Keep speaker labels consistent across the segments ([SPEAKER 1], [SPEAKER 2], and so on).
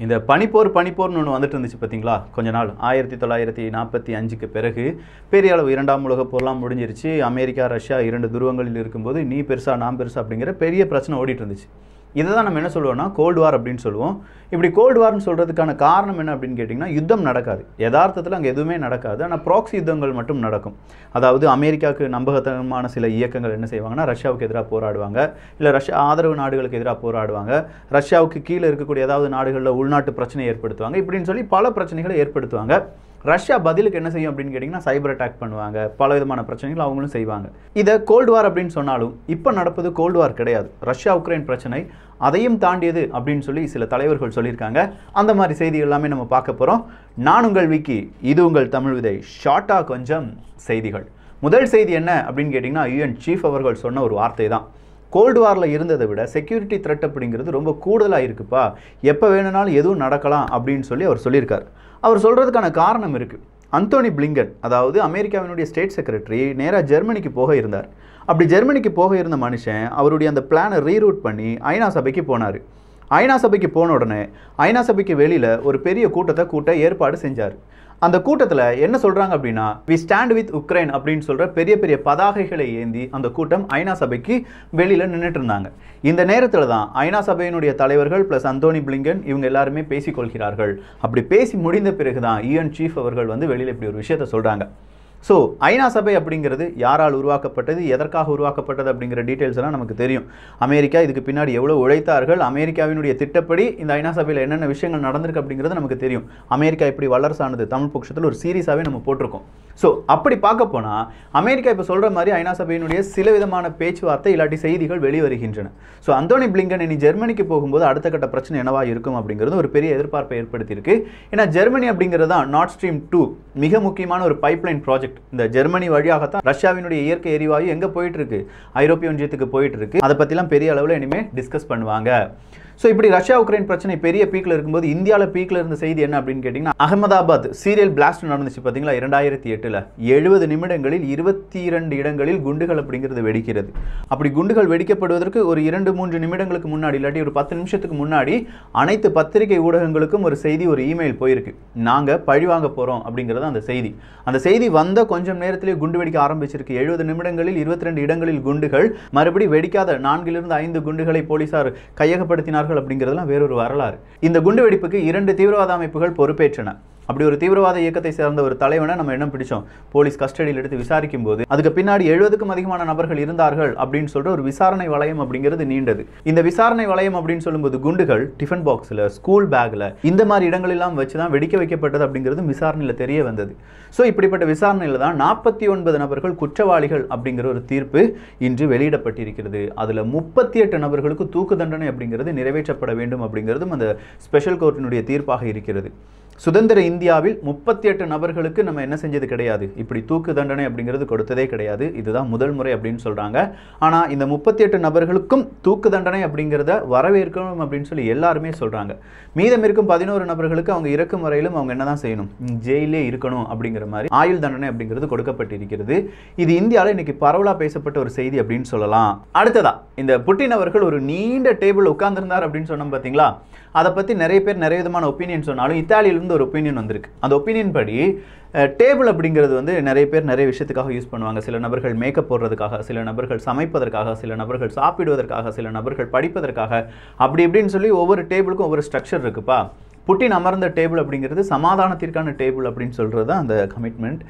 [SPEAKER 1] இந்த பனிப்போர் பனிப்போர்னு ஒன்று வந்துட்டு இருந்துச்சு பார்த்தீங்களா கொஞ்ச நாள் ஆயிரத்தி தொள்ளாயிரத்தி நாற்பத்தி அஞ்சுக்கு பிறகு பெரிய அளவு இரண்டாம் உலகப் போர்லாம் முடிஞ்சிருச்சு அமெரிக்கா ரஷ்யா இரண்டு துருவங்களில் இருக்கும்போது நீ பெருசா நான் பெருசா அப்படிங்கிற பெரிய பிரச்சனை ஓடிட்டு இருந்துச்சு இதை தான் நம்ம என்ன சொல்லுவோம்னா கோல்டு வார் அப்படின்னு சொல்லுவோம் இப்படி கோல்டு வார்னு சொல்கிறதுக்கான காரணம் என்ன அப்படின்னு கேட்டிங்கன்னா யுத்தம் நடக்காது யதார்த்தத்தில் அங்கே எதுவுமே நடக்காது ஆனால் ப்ராக்ஸி யுத்தங்கள் மட்டும் நடக்கும் அதாவது அமெரிக்காவுக்கு நம்பகத்தனமான சில இயக்கங்கள் என்ன செய்வாங்கன்னா ரஷ்யாவுக்கு எதிராக போராடுவாங்க இல்லை ரஷ்யா ஆதரவு நாடுகளுக்கு எதிராக போராடுவாங்க ரஷ்யாவுக்கு கீழே இருக்கக்கூடிய ஏதாவது நாடுகளில் உள்நாட்டு பிரச்சனை ஏற்படுத்துவாங்க இப்படின்னு சொல்லி பல பிரச்சனைகளை ஏற்படுத்துவாங்க ரஷ்யா பதிலுக்கு என்ன செய்யும் அப்படின்னு கேட்டிங்கன்னா சைபர் அட்டாக் பண்ணுவாங்க பல விதமான பிரச்சனைகள் அவங்களும் செய்வாங்க இதை கோல்டு வார் அப்படின்னு சொன்னாலும் இப்போ நடப்பது கோல்டு வார் கிடையாது ரஷ்யா உக்ரைன் பிரச்சனை அதையும் தாண்டியது அப்படின்னு சொல்லி சில தலைவர்கள் சொல்லியிருக்காங்க அந்த மாதிரி செய்திகள் எல்லாமே நம்ம பார்க்க போகிறோம் நான் உங்கள் விக்கி இது உங்கள் தமிழ் விதை ஷார்ட்டாக கொஞ்சம் செய்திகள் முதல் செய்தி என்ன அப்படின்னு கேட்டிங்கன்னா யூஎன் சீஃப் அவர்கள் சொன்ன ஒரு வார்த்தை தான் கோல்டு வாரில் இருந்ததை விட செக்யூரிட்டி த்ரெட் அப்படிங்கிறது ரொம்ப கூடுதலாக இருக்குப்பா எப்போ வேணும்னாலும் எதுவும் நடக்கலாம் அப்படின்னு சொல்லி அவர் சொல்லியிருக்கார் அவர் சொல்கிறதுக்கான காரணம் இருக்குது அந்தோனி பிளிங்கன் அதாவது அமெரிக்காவினுடைய ஸ்டேட் செக்ரட்டரி நேராக ஜெர்மனிக்கு போக இருந்தார் அப்படி ஜெர்மனிக்கு போக இருந்த மனுஷன் அவருடைய அந்த பிளானை ரீரூட் பண்ணி ஐநா சபைக்கு போனார் ஐநா சபைக்கு போன உடனே ஐநா சபைக்கு வெளியில் ஒரு பெரிய கூட்டத்தை கூட்ட ஏற்பாடு செஞ்சார் அந்த கூட்டத்தில் என்ன சொல்கிறாங்க அப்படின்னா வி ஸ்டாண்ட் வித் உக்ரைன் அப்படின்னு சொல்கிற பெரிய பெரிய பதாகைகளை ஏந்தி அந்த கூட்டம் ஐநா சபைக்கு வெளியில் நின்றுட்டு இருந்தாங்க இந்த நேரத்தில் தான் ஐநா சபையினுடைய தலைவர்கள் ப்ளஸ் அந்தோனி பிளிங்கன் இவங்க எல்லாருமே பேசிக்கொள்கிறார்கள் அப்படி பேசி முடிந்த பிறகு தான் யூஎன் சீஃப் அவர்கள் வந்து வெளியில் இப்படி ஒரு விஷயத்த சொல்கிறாங்க ஸோ ஐநா சபை அப்படிங்கிறது யாரால் உருவாக்கப்பட்டது எதற்காக உருவாக்கப்பட்டது அப்படிங்கிற டீட்டெயில்ஸ் எல்லாம் நமக்கு தெரியும் அமெரிக்கா இதுக்கு பின்னாடி எவ்வளோ உழைத்தார்கள் அமெரிக்காவினுடைய திட்டப்படி இந்த ஐநா சபையில் என்னென்ன விஷயங்கள் நடந்திருக்கு அப்படிங்கிறது நமக்கு தெரியும் அமெரிக்கா எப்படி வல்லரசானது தமிழ் பட்சத்தில் ஒரு சீரியஸாகவே நம்ம போட்டிருக்கோம் ஸோ அப்படி பார்க்க போனால் அமெரிக்கா இப்போ சொல்கிற மாதிரி ஐநா சபையினுடைய சில விதமான பேச்சுவார்த்தை இல்லாட்டி செய்திகள் வெளிவருகின்றன ஸோ அந்தோனி பிளிங்கன் இனி ஜெர்மனிக்கு போகும்போது அடுத்த கட்ட பிரச்சனை என்னவா இருக்கும் அப்படிங்கிறது ஒரு பெரிய எதிர்பார்ப்பை ஏற்படுத்தியிருக்கு ஏன்னா ஜெர்மனி அப்படிங்கிறது தான் நார்ட் ஸ்ட்ரீம் டூ மிக முக்கியமான ஒரு பைப்லைன் ப்ராஜெக்ட் இந்த ஜெர்மனி வழியாகத்தான் ரஷ்யாவினுடைய இயற்கை எரிவாயு எங்கே போயிட்டு இருக்கு ஐரோப்பிய ஒன்றியத்துக்கு போயிட்டு இருக்கு அதை பற்றிலாம் பெரிய அளவில் இனிமேல் டிஸ்கஸ் பண்ணுவாங்க ஸோ இப்படி ரஷ்யா உக்ரைன் பிரச்சனை பெரிய பீக்கில் இருக்கும்போது இந்தியாவில் பீக்கில் இருந்த செய்தி என்ன அப்படின்னு கேட்டிங்கன்னா அகமதாபாத் சீரியல் பிளாஸ்ட் நடந்துச்சு பார்த்தீங்களா இரண்டாயிரத்தி எட்டில் எழுபது நிமிடங்களில் இருபத்தி இரண்டு இடங்களில் குண்டுகள் அப்படிங்கிறது வெடிக்கிறது அப்படி குண்டுகள் வெடிக்கப்படுவதற்கு ஒரு இரண்டு மூன்று நிமிடங்களுக்கு முன்னாடி இல்லாட்டி ஒரு பத்து நிமிஷத்துக்கு முன்னாடி அனைத்து பத்திரிகை ஊடகங்களுக்கும் ஒரு செய்தி ஒரு இமெயில் போயிருக்கு நாங்கள் பழி வாங்க போகிறோம் அப்படிங்கிறது அந்த செய்தி அந்த செய்தி வந்த கொஞ்சம் நேரத்திலே குண்டு வெடிக்க ஆரம்பிச்சிருக்கு எழுபது நிமிடங்களில் இருபத்தி ரெண்டு இடங்களில் குண்டுகள் மறுபடி வெடிக்காத நான்கிலிருந்து ஐந்து குண்டுகளை போலீசார் கையகப்படுத்தினார்கள் அப்படிங்கிறதுலாம் வேறொரு வரலாறு இந்த குண்டு வெடிப்புக்கு இரண்டு தீவிரவாத அமைப்புகள் பொறுப்பேற்றன அப்படி ஒரு தீவிரவாத இயக்கத்தை சேர்ந்த ஒரு தலைவனை நம்ம என்ன பிடிச்சோம் போலீஸ் கஸ்டடியில் எடுத்து விசாரிக்கும் போது அதுக்கு பின்னாடி எழுபதுக்கும் அதிகமான நபர்கள் இருந்தார்கள் அப்படின்னு சொல்ற ஒரு விசாரணை வளையம் அப்படிங்கிறது நீண்டது இந்த விசாரணை வளையம் அப்படின்னு சொல்லும்போது குண்டுகள் டிஃபன் பாக்ஸில் ஸ்கூல் பேக்கில் இந்த மாதிரி இடங்களெல்லாம் வச்சு தான் வெடிக்க வைக்கப்பட்டது அப்படிங்கிறது விசாரணையில் தெரிய வந்தது ஸோ இப்படிப்பட்ட விசாரணையில் தான் நாற்பத்தி ஒன்பது நபர்கள் குற்றவாளிகள் அப்படிங்கிற ஒரு தீர்ப்பு இன்று வெளியிடப்பட்டிருக்கிறது அதில் முப்பத்தி எட்டு நபர்களுக்கு தூக்கு தண்டனை அப்படிங்கிறது நிறைவேற்றப்பட வேண்டும் அப்படிங்கிறதும் அந்த ஸ்பெஷல் கோர்ட்டினுடைய தீர்ப்பாக இருக்கிறது சுதந்திர இந்தியாவில் முப்பத்தி எட்டு நபர்களுக்கு நம்ம என்ன செஞ்சது கிடையாது இப்படி தூக்கு தண்டனை அப்படிங்கிறது கொடுத்ததே கிடையாது இதுதான் முதல் முறை அப்படின்னு சொல்கிறாங்க ஆனால் இந்த முப்பத்தி எட்டு நபர்களுக்கும் தூக்கு தண்டனை அப்படிங்கிறத வரவேற்கணும் அப்படின்னு சொல்லி எல்லாருமே சொல்கிறாங்க மீதம் இருக்கும் பதினோரு நபர்களுக்கு அவங்க இறக்கும் வரையிலும் அவங்க என்ன தான் செய்யணும் ஜெயிலே இருக்கணும் அப்படிங்கிற மாதிரி ஆயுள் தண்டனை அப்படிங்கிறது கொடுக்கப்பட்டிருக்கிறது இது இந்தியாவில் இன்னைக்கு பரவலாக பேசப்பட்ட ஒரு செய்தி அப்படின்னு சொல்லலாம் அடுத்ததா இந்த புட்டின் அவர்கள் ஒரு நீண்ட டேபிள் உட்கார்ந்திருந்தார் அப்படின்னு சொன்னோம் பார்த்தீங்களா அதை பற்றி நிறைய பேர் நிறைய விதமான ஒப்பீனியன் சொன்னாலும் இத்தாலியிலேருந்து ஒரு ஒப்பீனியன் வந்திருக்கு அந்த ஒப்பீனியன் படி டேபிள் அப்படிங்கிறது வந்து நிறைய பேர் நிறைய விஷயத்துக்காக யூஸ் பண்ணுவாங்க சில நபர்கள் மேக்கப் போடுறதுக்காக சில நபர்கள் சமைப்பதற்காக சில நபர்கள் சாப்பிடுவதற்காக சில நபர்கள் படிப்பதற்காக அப்படி இப்படின்னு சொல்லி ஒவ்வொரு டேபிளுக்கும் ஒவ்வொரு ஸ்ட்ரக்சர் இருக்குப்பா புட்டின் அமர்ந்த டேபிள் அப்படிங்கிறது சமாதானத்திற்கான டேபிள் அப்படின்னு சொல்கிறது தான் அந்த கமிட்மெண்ட்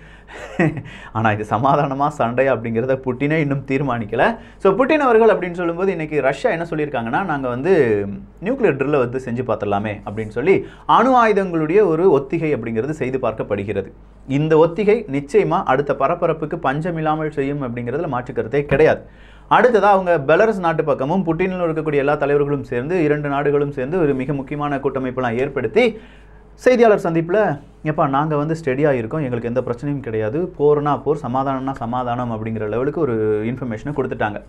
[SPEAKER 1] ஆனால் இது சமாதானமாக சண்டையா அப்படிங்கிறத புட்டினே இன்னும் தீர்மானிக்கலை ஸோ புட்டின் அவர்கள் அப்படின்னு சொல்லும்போது இன்றைக்கி ரஷ்யா என்ன சொல்லியிருக்காங்கன்னா நாங்கள் வந்து நியூக்ளியர் ட்ரில்லை வந்து செஞ்சு பார்த்துடலாமே அப்படின்னு சொல்லி அணு ஆயுதங்களுடைய ஒரு ஒத்திகை அப்படிங்கிறது செய்து பார்க்கப்படுகிறது இந்த ஒத்திகை நிச்சயமாக அடுத்த பரபரப்புக்கு பஞ்சம் இல்லாமல் செய்யும் அப்படிங்கிறதுல மாற்றுக்கருத்தே கிடையாது அடுத்ததாக அவங்க பெலரஸ் நாட்டு பக்கமும் புட்டினில் இருக்கக்கூடிய எல்லா தலைவர்களும் சேர்ந்து இரண்டு நாடுகளும் சேர்ந்து ஒரு மிக முக்கியமான கூட்டமைப்பெல்லாம் ஏற்படுத்தி செய்தியாளர் சந்திப்பில் எப்பா நாங்கள் வந்து ஸ்டெடியாக இருக்கோம் எங்களுக்கு எந்த பிரச்சனையும் கிடையாது போர்னா போர் சமாதானம்னா சமாதானம் அப்படிங்கிற லெவலுக்கு ஒரு இன்ஃபர்மேஷனை கொடுத்துட்டாங்க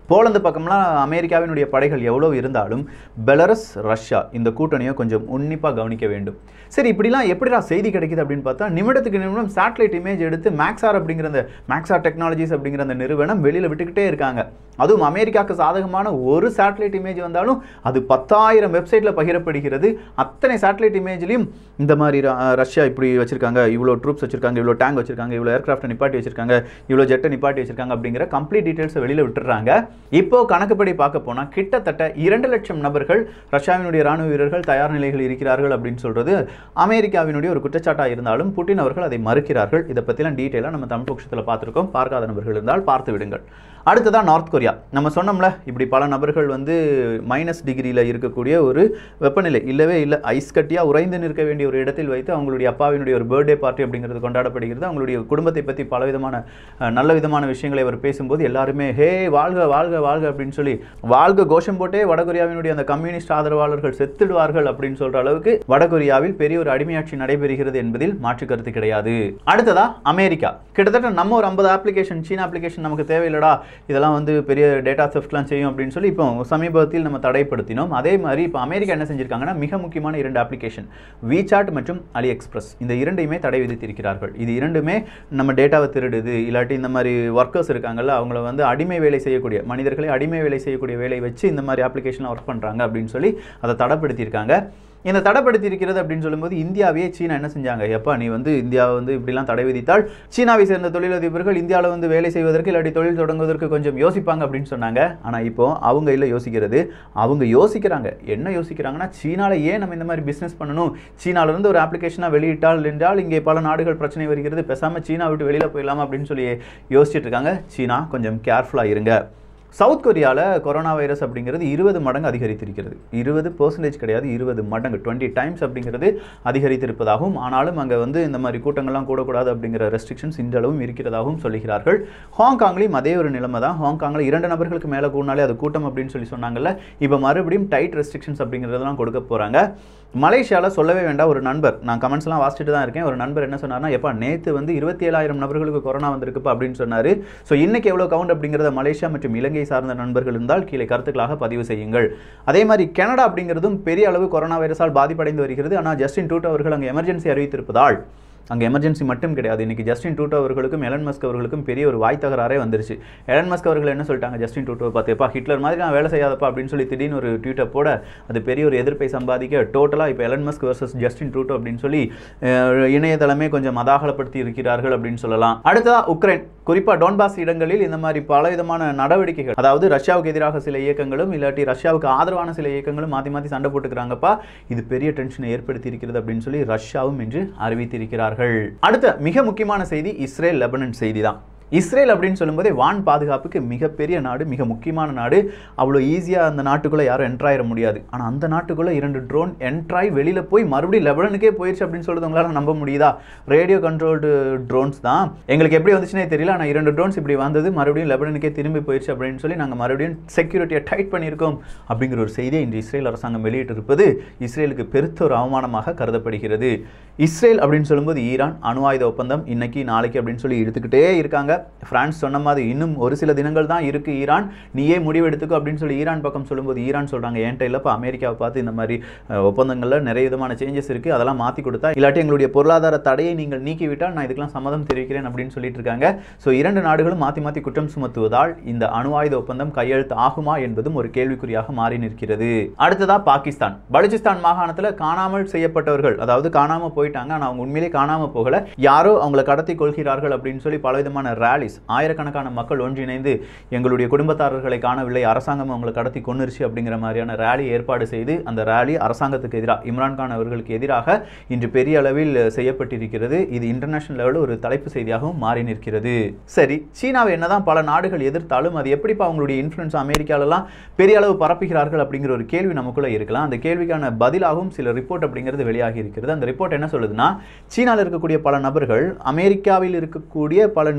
[SPEAKER 1] போலந்து பக்கம்லாம் அமெரிக்காவினுடைய படைகள் எவ்வளோ இருந்தாலும் பெலரஸ் ரஷ்யா இந்த கூட்டணியை கொஞ்சம் உன்னிப்பாக கவனிக்க வேண்டும் சரி இப்படிலாம் எப்படிடா செய்தி கிடைக்குது அப்படின்னு பார்த்தா நிமிடத்துக்கு நிமிடம் சேட்டலைட் இமேஜ் எடுத்து மேக்ஸார் அப்படிங்கிற அந்த மேக்ஸார் டெக்னாலஜிஸ் அப்படிங்கிற அந்த நிறுவனம் வெளியில் விட்டுக்கிட்டே இருக்காங்க அதுவும் அமெரிக்காவுக்கு சாதகமான ஒரு சேட்டலைட் இமேஜ் வந்தாலும் அது பத்தாயிரம் வெப்சைட்டில் பகிரப்படுகிறது அத்தனை சேட்டலைட் இமேஜ்லையும் இந்த மாதிரி ர- ரஷ்யா இப்படி வச்சிருக்காங்க இவ்வளோ ட்ரூப்ஸ் வச்சிருக்காங்க இவ்வளோ டேங்க் வச்சிருக்காங்க இவ்வளோ ஏர்கிராஃப்ட் நிப்பாட்டி வச்சிருக்காங்க இவ்வளோ ஜெட்டை நிப்பாட்டி வச்சிருக்காங்க அப்படிங்கிற கம்ப்ளீட் டீட்டெயில்ஸை வெளியில் விட்டுறாங்க இப்போ கணக்குப்படி பார்க்க போனால் கிட்டத்தட்ட இரண்டு லட்சம் நபர்கள் ரஷ்யாவினுடைய ராணுவ வீரர்கள் தயார் நிலையில் இருக்கிறார்கள் அப்படின்னு சொல்றது அமெரிக்காவினுடைய ஒரு குற்றச்சாட்டாக இருந்தாலும் புட்டின் அவர்கள் அதை மறுக்கிறார்கள் இதை பற்றிலாம் டீட்டெயிலாக நம்ம தமிழ் பட்சத்தில் பார்த்துருக்கோம் பார்க்காத நபர்கள் இருந்தால் பார்த்து விடுங்கள் அடுத்ததான் நார்த் கொரியா நம்ம சொன்னோம்ல இப்படி பல நபர்கள் வந்து மைனஸ் டிகிரியில் இருக்கக்கூடிய ஒரு வெப்பநிலை இல்லவே இல்லை ஐஸ் கட்டியாக உறைந்து நிற்க வேண்டிய ஒரு இடத்தில் வைத்து அவங்களுடைய அப்பாவினுடைய ஒரு பர்த்டே பார்ட்டி அப்படிங்கிறது கொண்டாடப்படுகிறது அவங்களுடைய குடும்பத்தை பற்றி பலவிதமான அஹ், நல்ல விதமான விஷயங்களை அவர் பேசும்போது எல்லாருமே ஹே வாழ்க வாழ்க வாழ்க அப்படின்னு சொல்லி வாழ்க கோஷம் போட்டே வடகொரியாவினுடைய அந்த கம்யூனிஸ்ட் ஆதரவாளர்கள் செத்துடுவார்கள் அப்படின்னு சொல்ற அளவுக்கு வடகொரியாவில் பெரிய ஒரு அடிமையாட்சி நடைபெறுகிறது என்பதில் மாற்று கருத்து கிடையாது அடுத்ததா அமெரிக்கா கிட்டத்தட்ட நம்ம ஒரு ஐம்பது அப்ளிகேஷன் சீனா அப்ளிகேஷன் நமக்கு தேவையில்லடா இதெல்லாம் வந்து பெரிய டேட்டா செஃப்ட்லாம் செய்யும் அப்படின்னு சொல்லி இப்போ சமீபத்தில் நம்ம தடைப்படுத்தினோம் அதே மாதிரி இப்போ அமெரிக்கா என்ன செஞ்சிருக்காங்கன்னா மிக முக்கியமான இரண்டு அப்ளிகேஷன் WeChat மற்றும் அலி எக்ஸ்பிரஸ் இந்த இரண்டையுமே தடை விதித்திருக்கிறார்கள் இது இரண்டுமே நம்ம டேட்டாவை திருடுது இல்லாட்டி இந்த மாதிரி ஒர்க்கர்ஸ் இருக்காங்கல்ல அவங்கள வந்து அடிமை வேலை செய்யக்கூடிய மனிதர்களை அடிமை வேலை செய்யக்கூடிய வேலை வச்சு இந்த மாதிரி அப்ளிகேஷன்லாம் ஒர்க் பண்ணுறாங்க அப்படின்னு சொல்லி அதை தடைப்படுத்தியிருக்காங்க இந்த தடைப்படுத்தி இருக்கிறது அப்படின்னு சொல்லும்போது இந்தியாவையே சீனா என்ன செஞ்சாங்க எப்பா நீ வந்து இந்தியாவை வந்து இப்படிலாம் தடை விதித்தால் சீனாவை சேர்ந்த தொழிலதிபர்கள் இந்தியாவில் வந்து வேலை செய்வதற்கு இல்லாட்டி தொழில் தொடங்குவதற்கு கொஞ்சம் யோசிப்பாங்க அப்படின்னு சொன்னாங்க ஆனால் இப்போ அவங்க இல்லை யோசிக்கிறது அவங்க யோசிக்கிறாங்க என்ன யோசிக்கிறாங்கன்னா சீனால ஏன் நம்ம இந்த மாதிரி பிஸ்னஸ் பண்ணணும் சீனால இருந்து ஒரு அப்ளிகேஷனாக வெளியிட்டால் என்றால் இங்கே பல நாடுகள் பிரச்சனை வருகிறது பேசாமல் சீனா விட்டு வெளியில் போயிடலாமா அப்படின்னு சொல்லி யோசிச்சுட்டு இருக்காங்க சீனா கொஞ்சம் கேர்ஃபுல்லாக இருங்க சவுத் கொரியாவில் கொரோனா வைரஸ் அப்படிங்கிறது இருபது மடங்கு அதிகரித்திருக்கிறது இருபது பர்சன்டேஜ் கிடையாது இருபது மடங்கு டுவெண்ட்டி டைம்ஸ் அப்படிங்கிறது அதிகரித்திருப்பதாகவும் ஆனாலும் அங்கே வந்து இந்த மாதிரி கூட்டங்கள்லாம் கூடக்கூடாது அப்படிங்கிற ரெஸ்ட்ரிக்ஷன்ஸ் இன்றளவும் இருக்கிறதாகவும் சொல்லுகிறார்கள் ஹாங்காங்லேயும் அதே ஒரு நிலைமை தான் ஹாங்காங்கில் இரண்டு நபர்களுக்கு மேலே கூடினாலே அது கூட்டம் அப்படின்னு சொல்லி சொன்னாங்கல்ல இப்போ மறுபடியும் டைட் ரெஸ்ட்ரிக்ஷன்ஸ் அப்படிங்கிறதெல்லாம் கொடுக்க போகிறாங்க மலேசியாவில் சொல்லவே வேண்டாம் ஒரு நண்பர் நான் கமெண்ட்ஸ்லாம் வாசிச்சுட்டு தான் இருக்கேன் ஒரு நண்பர் என்ன சொன்னார்னா எப்பா நேற்று வந்து இருபத்தி ஏழாயிரம் நபர்களுக்கு கொரோனா வந்திருக்குப்பா அப்படின்னு சொன்னார் ஸோ இன்னைக்கு எவ்வளோ கவுண்ட் அப்படிங்கிறத மலேசியா மற்றும் இலங்கை சார்ந்த நண்பர்கள் இருந்தால் கீழே கருத்துக்களாக பதிவு செய்யுங்கள் அதே மாதிரி கனடா அப்படிங்கிறதும் பெரிய அளவு கொரோனா வைரஸால் பாதிப்படைந்து வருகிறது ஆனால் ஜஸ்டின் டூட் அவர்கள் அங்கே எமர்ஜென்சி அறிவித்திருப்பதால் அங்கே எமர்ஜென்சி மட்டும் கிடையாது இன்னைக்கு ஜஸ்டின் டூட்டோ அவர்களுக்கும் எலன் மஸ்க் அவர்களுக்கும் பெரிய ஒரு வாய் தகராறே வந்துருச்சு எலன் மஸ்க் அவர்கள் என்ன சொல்லிட்டாங்க ஜஸ்டின் டூட்டோ பார்த்துப்பா ஹிட்லர் மாதிரி நான் வேலை செய்யாதப்பா அப்படின்னு சொல்லி திடீர்னு ஒரு ட்வீட்டை போட அது பெரிய ஒரு எதிர்ப்பை சம்பாதிக்க டோட்டலாக இப்போ எலன் மஸ்க் வர்சஸ் ஜஸ்டின் டூட்டோ அப்படின்னு சொல்லி அஹ், இணையதளமே கொஞ்சம் மதாகலப்படுத்தி இருக்கிறார்கள் அப்படின்னு சொல்லலாம் அடுத்ததா உக்ரைன் குறிப்பாக டோன்பாஸ் இடங்களில் இந்த மாதிரி பல விதமான நடவடிக்கைகள் அதாவது ரஷ்யாவுக்கு எதிராக சில இயக்கங்களும் இல்லாட்டி ரஷ்யாவுக்கு ஆதரவான சில இயக்கங்களும் மாற்றி மாற்றி சண்டை போட்டுக்கிறாங்கப்பா இது பெரிய டென்ஷனை ஏற்படுத்தி இருக்கிறது அப்படின்னு சொல்லி ரஷ்யாவும் இன்று அறிவித்திருக்கிறார்கள் அடுத்த மிக முக்கியமான செய்தி இஸ்ரேல் லெபனன் செய்தி தான் இஸ்ரேல் அப்படின்னு சொல்லும்போதே வான் பாதுகாப்புக்கு மிகப்பெரிய நாடு மிக முக்கியமான நாடு அவ்வளோ ஈஸியாக அந்த நாட்டுக்குள்ளே யாரும் என்ட்ராயிட முடியாது ஆனால் அந்த நாட்டுக்குள்ளே இரண்டு ட்ரோன் என்ட்ராய் வெளியில் போய் மறுபடியும் லெபனனுக்கே போயிடுச்சு அப்படின்னு சொல்றது உங்களால் நம்ப முடியுதா ரேடியோ கண்ட்ரோல்டு ட்ரோன்ஸ் தான் எங்களுக்கு எப்படி வந்துச்சுனே தெரியல ஆனால் இரண்டு ட்ரோன்ஸ் இப்படி வந்தது மறுபடியும் லெபனனுக்கே திரும்பி போயிடுச்சு அப்படின்னு சொல்லி நாங்கள் மறுபடியும் செக்யூரிட்டியை டைட் பண்ணியிருக்கோம் அப்படிங்கிற ஒரு செய்தியை இன்று இஸ்ரேல் அரசாங்கம் வெளியிட்டிருப்பது இஸ்ரேலுக்கு பெருத்த ஒரு அவமானமாக கருதப்படுகிறது இஸ்ரேல் அப்படின்னு சொல்லும்போது ஈரான் அணு ஆயுத ஒப்பந்தம் இன்னைக்கு நாளைக்கு அப்படின்னு சொல்லி எடுத்துக்கிட்டே இருக்காங்க பிரான்ஸ் சொன்ன மாதிரி இன்னும் ஒரு சில தினங்கள் தான் இருக்கு ஈரான் நீயே முடிவு எடுத்துக்கோ அப்படின்னு சொல்லி ஈரான் பக்கம் சொல்லும்போது ஈரான் சொல்றாங்க என்கிட்ட இல்லப்பா அமெரிக்காவை பார்த்து இந்த மாதிரி அஹ், ஒப்பந்தங்கள்ல நிறைய விதமான சேஞ்சஸ் இருக்கு அதெல்லாம் மாத்தி கொடுத்தா இல்லாட்டி எங்களுடைய பொருளாதார தடையை நீங்கள் நீக்கிவிட்டால் நான் இதுக்கெல்லாம் சம்மதம் தெரிவிக்கிறேன் அப்படின்னு சொல்லிட்டு இருக்காங்க ஸோ இரண்டு நாடுகளும் மாத்தி மாத்தி குற்றம் சுமத்துவதால் இந்த அணு ஆயுத ஒப்பந்தம் கையெழுத்து ஆகுமா என்பதும் ஒரு கேள்விக்குறியாக மாறி நிற்கிறது அடுத்ததா பாகிஸ்தான் பலுச்சிஸ்தான் மாகாணத்துல காணாமல் செய்யப்பட்டவர்கள் அதாவது காணாம போயிட்டாங்க ஆனா அவங்க உண்மையிலே காணாம போகல யாரோ அவங்கள கடத்தி கொள்கிறார்கள் அப்படின்னு சொல்லி பலவிதமான ரேலிஸ் ஆயிரக்கணக்கான மக்கள் ஒன்றிணைந்து எங்களுடைய குடும்பத்தாரர்களை காணவில்லை அரசாங்கம் அவங்களை கடத்தி கொன்னுருச்சு அப்படிங்கிற மாதிரியான ரேலி ஏற்பாடு செய்து அந்த ரேலி அரசாங்கத்துக்கு எதிராக இம்ரான்கான் அவர்களுக்கு எதிராக இன்று பெரிய அளவில் செய்யப்பட்டிருக்கிறது இது இன்டர்நேஷனல் லெவலில் ஒரு தலைப்பு செய்தியாகவும் மாறி நிற்கிறது சரி சீனாவை என்னதான் பல நாடுகள் எதிர்த்தாலும் அது எப்படிப்பா அவங்களுடைய இன்ஃப்ளூயன்ஸ் அமெரிக்காலலாம் பெரிய அளவு பரப்புகிறார்கள் அப்படிங்கிற ஒரு கேள்வி நமக்குள்ள இருக்கலாம் அந்த கேள்விக்கான பதிலாகவும் சில ரிப்போர்ட் அப்படிங்கிறது வெளியாகி இருக்கிறது அந்த ரிப்போர்ட் என்ன சொல்லுதுன்னா சீனாவில் இருக்கக்கூடிய பல நபர்கள் அமெரிக்காவில் இருக்கக்கூடிய பல நிறுவனங்கள்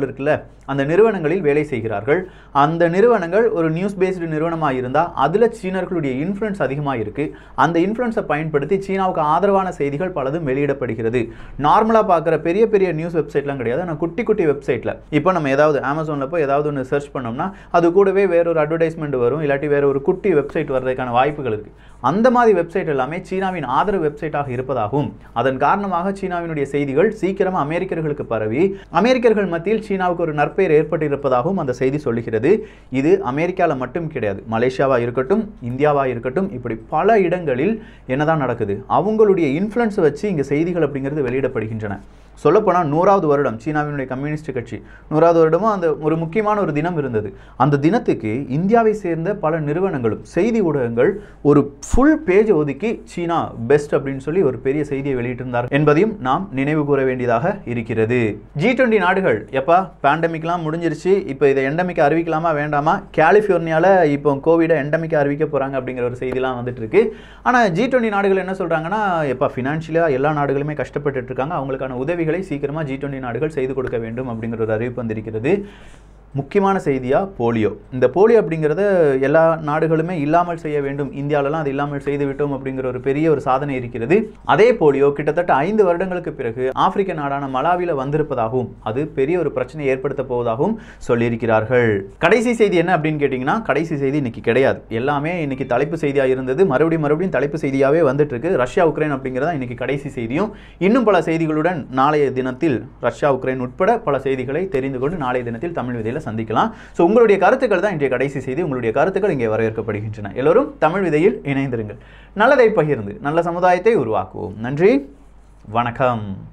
[SPEAKER 1] இருக்குல்ல அந்த நிறுவனங்களில் வேலை செய்கிறார்கள் அந்த நிறுவனங்கள் ஒரு நியூஸ் பேஸ்டு நிறுவனமாக இருந்தால் அதில் சீனர்களுடைய இன்ஃப்ளூயன்ஸ் அதிகமாக இருக்குது அந்த இன்ஃப்ளூயன்ஸை பயன்படுத்தி சீனாவுக்கு ஆதரவான செய்திகள் பலதும் வெளியிடப்படுகிறது நார்மலாக பார்க்குற பெரிய பெரிய நியூஸ் வெப்சைட்லாம் கிடையாது ஆனால் குட்டி குட்டி வெப்சைட்டில் இப்போ நம்ம ஏதாவது அமேசானில் போய் ஏதாவது ஒன்று சர்ச் பண்ணோம்னா அது கூடவே வேற ஒரு அட்வர்டைஸ்மெண்ட் வரும் இல்லாட்டி வேற ஒரு குட்டி வெப்சைட் வர்றதுக்கான வாய்ப்புகள் இருக்குது அந்த மாதிரி வெப்சைட் எல்லாமே சீனாவின் ஆதரவு வெப்சைட்டாக இருப்பதாகவும் அதன் காரணமாக சீனாவினுடைய செய்திகள் சீக்கிரமாக அமெரிக்கர்களுக்கு பரவி அமெரிக்கர்கள் மத்தியில் சீனாவுக்கு ஒரு நற்பெயர் ஏற்பட்டிருப்பதாகவும் அந்த செய்தி சொல்லுகிறது இது அமெரிக்காவில் மட்டும் கிடையாது மலேசியாவாக இருக்கட்டும் இந்தியாவாக இருக்கட்டும் இப்படி பல இடங்களில் என்னதான் நடக்குது அவங்களுடைய இன்ஃப்ளூயன்ஸை வச்சு இங்கே செய்திகள் அப்படிங்கிறது வெளியிடப்படுகின்றன சொல்லப்போனால் நூறாவது வருடம் சீனாவினுடைய கம்யூனிஸ்ட் கட்சி நூறாவது வருடமும் அந்த ஒரு முக்கியமான ஒரு தினம் இருந்தது அந்த தினத்துக்கு இந்தியாவை சேர்ந்த பல நிறுவனங்களும் செய்தி ஊடகங்கள் ஒரு ஃபுல் பேஜ் ஒதுக்கி சீனா பெஸ்ட் அப்படின்னு சொல்லி ஒரு பெரிய செய்தியை வெளியிட்டிருந்தார் என்பதையும் நாம் நினைவு கூற வேண்டியதாக இருக்கிறது ஜி டுவெண்ட்டி நாடுகள் எப்பா பேண்டமிக்லாம் முடிஞ்சிருச்சு இப்போ இதை எண்டமிக் அறிவிக்கலாமா வேண்டாமா கலிஃபோர்னியாவில் இப்போ கோவிடை எண்டமிக் அறிவிக்க போகிறாங்க அப்படிங்கிற ஒரு செய்திலாம் வந்துட்டு இருக்கு ஆனால் ஜி டுவெண்ட்டி நாடுகள் என்ன சொல்கிறாங்கன்னா எப்பா ஃபினான்ஷியலாக எல்லா நாடுகளுமே கஷ்டப்பட்டுட்டு இருக்காங்க அவங்களுக்கான உதவிகளை சீக்கிரமாக ஜி டுவெண்ட்டி நாடுகள் செய்து கொடுக்க வேண்டும் அப்படிங்கிற ஒரு அறிவிப்பு வந்திருக்கிறது முக்கியமான செய்தியாக போலியோ இந்த போலியோ அப்படிங்கிறத எல்லா நாடுகளுமே இல்லாமல் செய்ய வேண்டும் இந்தியாவிலலாம் அது இல்லாமல் செய்து விட்டோம் அப்படிங்கிற ஒரு பெரிய ஒரு சாதனை இருக்கிறது அதே போலியோ கிட்டத்தட்ட ஐந்து வருடங்களுக்கு பிறகு ஆப்பிரிக்க நாடான மலாவில வந்திருப்பதாகவும் அது பெரிய ஒரு பிரச்சனை ஏற்படுத்த போவதாகவும் சொல்லியிருக்கிறார்கள் கடைசி செய்தி என்ன அப்படின்னு கேட்டிங்கன்னா கடைசி செய்தி இன்னைக்கு கிடையாது எல்லாமே இன்னைக்கு தலைப்பு செய்தியாக இருந்தது மறுபடியும் மறுபடியும் தலைப்பு செய்தியாகவே வந்துட்டு இருக்கு ரஷ்யா உக்ரைன் அப்படிங்கிறதா இன்னைக்கு கடைசி செய்தியும் இன்னும் பல செய்திகளுடன் நாளைய தினத்தில் ரஷ்யா உக்ரைன் உட்பட பல செய்திகளை தெரிந்து கொண்டு நாளைய தினத்தில் தமிழ் விதையில் சந்திக்கலாம் ஸோ உங்களுடைய கருத்துக்கள் தான் இன்றைய கடைசி செய்தி உங்களுடைய கருத்துக்கள் இங்கே வரவேற்கப்படுகின்றன எல்லோரும் தமிழ் விதையில் இணைந்திருங்கள் நல்லதை பகிர்ந்து நல்ல சமுதாயத்தை உருவாக்குவோம் நன்றி வணக்கம்